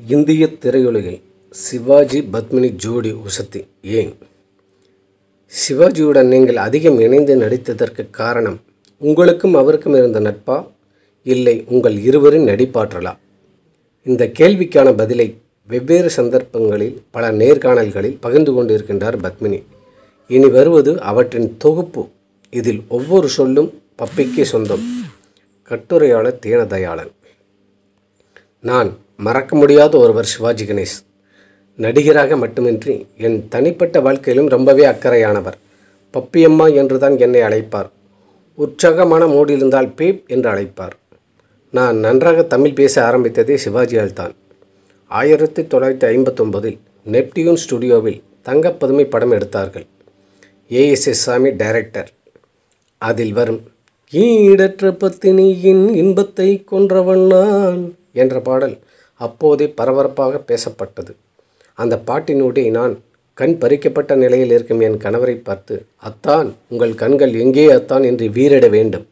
இந்திய திரையுலகில் சிவாஜி பத்மினி ஜோடி உசத்தி ஏன் சிவாஜியுடன் நீங்கள் அதிகம் இணைந்து நடித்ததற்கு காரணம் உங்களுக்கும் அவருக்கும் இருந்த நட்பா இல்லை உங்கள் இருவரின் நடிப்பாற்றலா இந்த கேள்விக்கான பதிலை வெவ்வேறு சந்தர்ப்பங்களில் பல நேர்காணல்களில் பகிர்ந்து கொண்டிருக்கின்றார் பத்மினி இனி வருவது அவற்றின் தொகுப்பு இதில் ஒவ்வொரு சொல்லும் பப்பிக்கே சொந்தம் கட்டுரையாளர் தீனதயாளன் நான் மறக்க முடியாத ஒருவர் சிவாஜி கணேஷ் நடிகராக மட்டுமின்றி என் தனிப்பட்ட வாழ்க்கையிலும் ரொம்பவே அக்கறையானவர் பப்பியம்மா என்றுதான் என்னை அழைப்பார் உற்சாகமான மூடியிருந்தால் பேப் என்று அழைப்பார் நான் நன்றாக தமிழ் பேச ஆரம்பித்ததே சிவாஜியால் தான் ஆயிரத்தி தொள்ளாயிரத்தி ஐம்பத்தொன்பதில் நெப்டியூன் ஸ்டுடியோவில் தங்கப்பதுமை படம் எடுத்தார்கள் ஏஎஸ்எஸ் சாமி டைரக்டர் அதில் வரும் ஈடற்ற பத்தினியின் இன்பத்தை கொன்றவன் நான் என்ற பாடல் அப்போதே பரபரப்பாக பேசப்பட்டது அந்த பாட்டினூடே நான் கண் பறிக்கப்பட்ட நிலையில் இருக்கும் என் கணவரை பார்த்து அத்தான் உங்கள் கண்கள் எங்கே அத்தான் என்று வீறிட வேண்டும்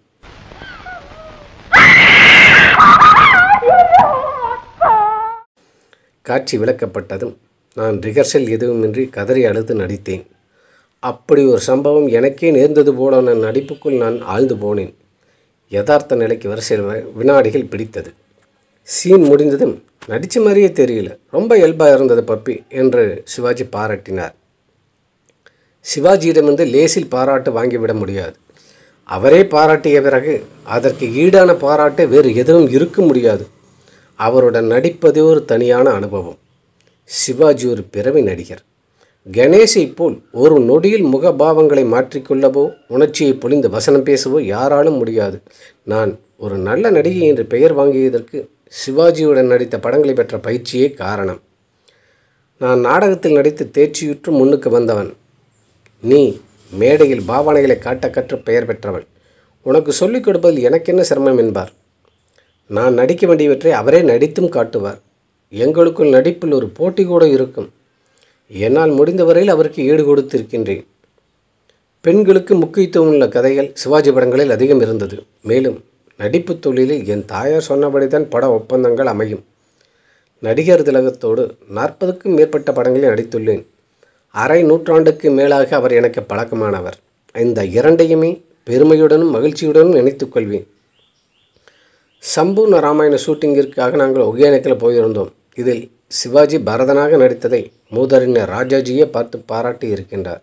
காட்சி விளக்கப்பட்டதும் நான் ரிஹர்சல் எதுவுமின்றி கதறி அழுது நடித்தேன் அப்படி ஒரு சம்பவம் எனக்கே நேர்ந்தது போல நான் நடிப்புக்குள் நான் ஆழ்ந்து போனேன் யதார்த்த நிலைக்கு வர சில வினாடிகள் பிடித்தது சீன் முடிந்ததும் நடித்த மாதிரியே தெரியல ரொம்ப இயல்பாக இருந்தது பப்பி என்று சிவாஜி பாராட்டினார் சிவாஜியிடமிருந்து லேசில் பாராட்டு வாங்கிவிட முடியாது அவரே பாராட்டிய பிறகு அதற்கு ஈடான பாராட்டு வேறு எதுவும் இருக்க முடியாது அவருடன் நடிப்பதே ஒரு தனியான அனுபவம் சிவாஜி ஒரு பிறவி நடிகர் கணேஷை போல் ஒரு நொடியில் முகபாவங்களை மாற்றிக்கொள்ளவோ உணர்ச்சியை பொழிந்து வசனம் பேசவோ யாராலும் முடியாது நான் ஒரு நல்ல நடிகை என்று பெயர் வாங்கியதற்கு சிவாஜியுடன் நடித்த படங்களை பெற்ற பயிற்சியே காரணம் நான் நாடகத்தில் நடித்து தேர்ச்சியுற்று முன்னுக்கு வந்தவன் நீ மேடையில் பாவனைகளை காட்ட கற்று பெயர் பெற்றவள் உனக்கு சொல்லிக் கொடுப்பதில் எனக்கென்ன சிரமம் என்பார் நான் நடிக்க வேண்டியவற்றை அவரே நடித்தும் காட்டுவார் எங்களுக்குள் நடிப்பில் ஒரு போட்டி கூட இருக்கும் என்னால் முடிந்தவரையில் அவருக்கு ஈடு கொடுத்திருக்கின்றேன் பெண்களுக்கு முக்கியத்துவம் உள்ள கதைகள் சிவாஜி படங்களில் அதிகம் இருந்தது மேலும் நடிப்பு தொழிலில் என் தாயார் சொன்னபடிதான் பட ஒப்பந்தங்கள் அமையும் நடிகர் திலகத்தோடு நாற்பதுக்கும் மேற்பட்ட படங்களில் நடித்துள்ளேன் அரை நூற்றாண்டுக்கு மேலாக அவர் எனக்கு பழக்கமானவர் இந்த இரண்டையுமே பெருமையுடனும் மகிழ்ச்சியுடனும் நினைத்துக் கொள்வேன் சம்பூர்ண ராமாயண ஷூட்டிங்கிற்காக நாங்கள் ஒகேனக்கில் போயிருந்தோம் இதில் சிவாஜி பரதனாக நடித்ததை மூதறிஞர் ராஜாஜியே பார்த்து பாராட்டி இருக்கின்றார்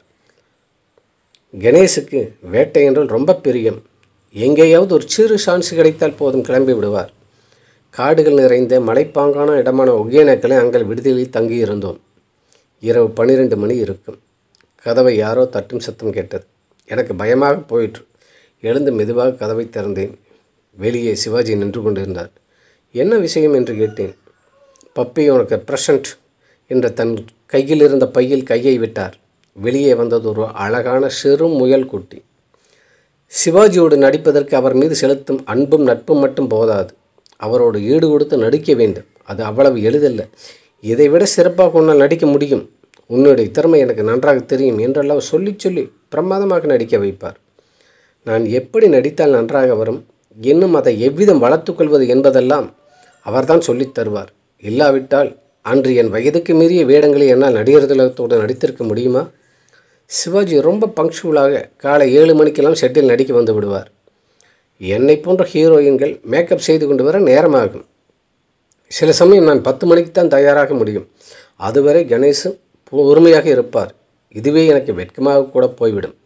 கணேஷுக்கு வேட்டை என்றால் ரொம்ப பிரியம் எங்கேயாவது ஒரு சிறு சான்ஸ் கிடைத்தால் போதும் கிளம்பி விடுவார் காடுகள் நிறைந்த மலைப்பாங்கான இடமான ஒகேனக்கில் அங்கே விடுதலையில் தங்கியிருந்தோம் இரவு பன்னிரெண்டு மணி இருக்கும் கதவை யாரோ தட்டும் சத்தம் கேட்டது எனக்கு பயமாக போயிற்று எழுந்து மெதுவாக கதவை திறந்தேன் வெளியே சிவாஜி நின்று கொண்டிருந்தார் என்ன விஷயம் என்று கேட்டேன் பப்பி உனக்கு ப்ரெசண்ட் என்ற தன் கையில் இருந்த பையில் கையை விட்டார் வெளியே வந்தது ஒரு அழகான சிறு முயல் குட்டி சிவாஜியோடு நடிப்பதற்கு அவர் மீது செலுத்தும் அன்பும் நட்பும் மட்டும் போதாது அவரோடு ஈடு கொடுத்து நடிக்க வேண்டும் அது அவ்வளவு எளிதல்ல இதைவிட சிறப்பாக உன்னால் நடிக்க முடியும் உன்னுடைய திறமை எனக்கு நன்றாக தெரியும் என்றெல்லாம் சொல்லி சொல்லி பிரமாதமாக நடிக்க வைப்பார் நான் எப்படி நடித்தால் நன்றாக வரும் இன்னும் அதை எவ்விதம் வளர்த்துக்கொள்வது என்பதெல்லாம் அவர்தான் சொல்லித் தருவார் இல்லாவிட்டால் அன்று என் வயதுக்கு மீறிய வேடங்களை என்னால் நடிகர் திலகத்தோடு நடித்திருக்க முடியுமா சிவாஜி ரொம்ப பங்க்சுவலாக காலை ஏழு மணிக்கெல்லாம் செட்டில் நடிக்க வந்து விடுவார் என்னை போன்ற ஹீரோயின்கள் மேக்கப் செய்து கொண்டு வர நேரமாகும் சில சமயம் நான் பத்து மணிக்கு தான் தயாராக முடியும் அதுவரை கணேஷ் பொறுமையாக இருப்பார் இதுவே எனக்கு வெட்கமாக கூட போய்விடும்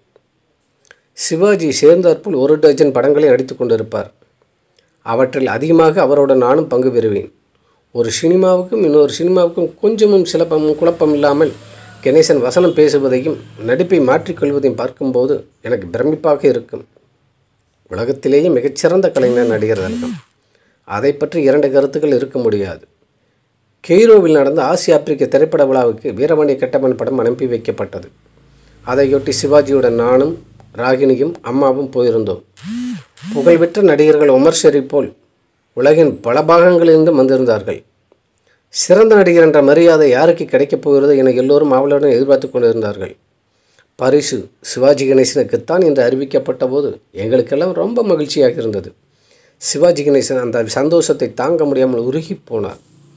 சிவாஜி சேர்ந்தாற்போல் ஒரு டஜன் படங்களை நடித்து கொண்டிருப்பார் அவற்றில் அதிகமாக அவரோட நானும் பங்கு பெறுவேன் ஒரு சினிமாவுக்கும் இன்னொரு சினிமாவுக்கும் கொஞ்சமும் சிலப்பமும் குழப்பம் இல்லாமல் கணேசன் வசனம் பேசுவதையும் நடிப்பை மாற்றிக்கொள்வதையும் பார்க்கும்போது எனக்கு பிரமிப்பாக இருக்கும் உலகத்திலேயே மிகச்சிறந்த கலைஞர் நடிகர் திலகம் அதை பற்றி இரண்டு கருத்துக்கள் இருக்க முடியாது கெய்ரோவில் நடந்த ஆசிய ஆப்பிரிக்க திரைப்பட விழாவுக்கு வீரமணி கட்டமன் படம் அனுப்பி வைக்கப்பட்டது அதையொட்டி சிவாஜியுடன் நானும் ராகினியும் அம்மாவும் போயிருந்தோம் புகழ்பெற்ற நடிகர்கள் உமர் ஷெரீப் போல் உலகின் பல பாகங்களிலிருந்தும் வந்திருந்தார்கள் சிறந்த நடிகர் என்ற மரியாதை யாருக்கு கிடைக்கப் போகிறது என எல்லோரும் அவளுடன் எதிர்பார்த்து கொண்டிருந்தார்கள் பரிசு சிவாஜி கணேசனுக்குத்தான் என்று அறிவிக்கப்பட்ட போது எங்களுக்கெல்லாம் ரொம்ப மகிழ்ச்சியாக இருந்தது சிவாஜி கணேசன் அந்த சந்தோஷத்தை தாங்க முடியாமல் உருகி போனார்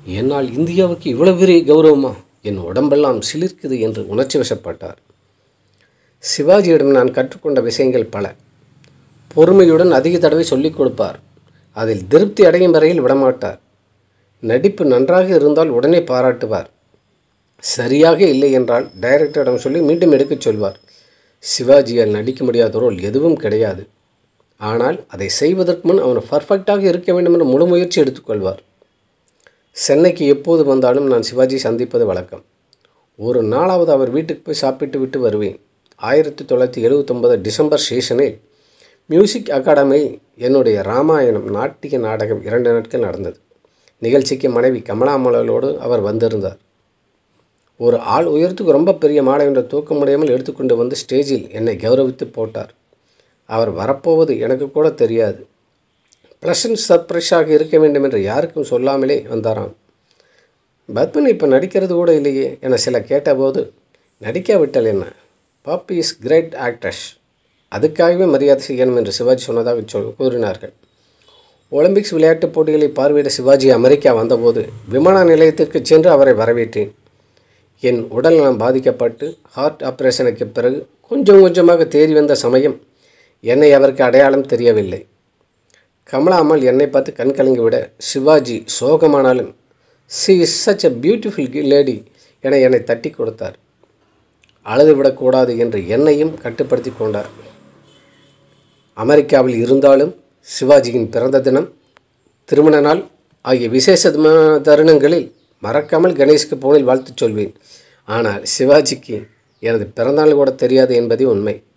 என்னால் இந்தியாவுக்கு இவ்வளவு பெரிய கௌரவமா என் உடம்பெல்லாம் சிலிர்க்குது என்று உணர்ச்சி வசப்பட்டார் சிவாஜியிடம் நான் கற்றுக்கொண்ட விஷயங்கள் பல பொறுமையுடன் அதிக தடவை சொல்லிக் கொடுப்பார் அதில் திருப்தி அடையும் வரையில் விடமாட்டார் நடிப்பு நன்றாக இருந்தால் உடனே பாராட்டுவார் சரியாக இல்லை என்றால் டைரக்டரிடம் சொல்லி மீண்டும் எடுக்கச் சொல்வார் சிவாஜியால் நடிக்க முடியாத ரோல் எதுவும் கிடையாது ஆனால் அதை செய்வதற்கு முன் அவன் பர்ஃபெக்டாக இருக்க வேண்டும் என்ற முழு முயற்சி எடுத்துக்கொள்வார் சென்னைக்கு எப்போது வந்தாலும் நான் சிவாஜி சந்திப்பது வழக்கம் ஒரு நாளாவது அவர் வீட்டுக்கு போய் சாப்பிட்டு விட்டு வருவேன் ஆயிரத்தி தொள்ளாயிரத்தி எழுபத்தொம்பது டிசம்பர் சீசனில் மியூசிக் அகாடமி என்னுடைய ராமாயணம் நாட்டிய நாடகம் இரண்டு நாட்கள் நடந்தது நிகழ்ச்சிக்கு மனைவி கமலாமலோடு அவர் வந்திருந்தார் ஒரு ஆள் உயரத்துக்கு ரொம்ப பெரிய மாலை என்ற தூக்க முடியாமல் எடுத்துக்கொண்டு வந்து ஸ்டேஜில் என்னை கௌரவித்து போட்டார் அவர் வரப்போவது எனக்கு கூட தெரியாது ப்ளசன்ட் சர்ப்ரைஸாக இருக்க வேண்டும் என்று யாருக்கும் சொல்லாமலே வந்தாராம் பத்மன் இப்போ நடிக்கிறது கூட இல்லையே என சில கேட்டபோது நடிக்காவிட்டால் என்ன பாப்பி இஸ் கிரேட் ஆக்ட்ரஸ் அதுக்காகவே மரியாதை செய்யணும் என்று சிவாஜி சொன்னதாக சொல் கூறினார்கள் ஒலிம்பிக்ஸ் விளையாட்டுப் போட்டிகளை பார்வையிட சிவாஜி அமெரிக்கா வந்தபோது விமான நிலையத்திற்கு சென்று அவரை வரவேற்றேன் என் உடல்நலம் பாதிக்கப்பட்டு ஹார்ட் ஆபரேஷனுக்கு பிறகு கொஞ்சம் கொஞ்சமாக தேறி வந்த சமயம் என்னை அவருக்கு அடையாளம் தெரியவில்லை கமலாமல் என்னை பார்த்து கண் கலங்கி விட சிவாஜி சோகமானாலும் she is such a beautiful lady என என்னை தட்டி கொடுத்தார் அழுது விடக்கூடாது என்று என்னையும் கட்டுப்படுத்தி கொண்டார் அமெரிக்காவில் இருந்தாலும் சிவாஜியின் பிறந்த தினம் திருமண நாள் ஆகிய விசேஷ தருணங்களில் மறக்காமல் கணேஷ்க்கு போனில் வாழ்த்துச் சொல்வேன் ஆனால் சிவாஜிக்கு எனது பிறந்தநாள் கூட தெரியாது என்பதே உண்மை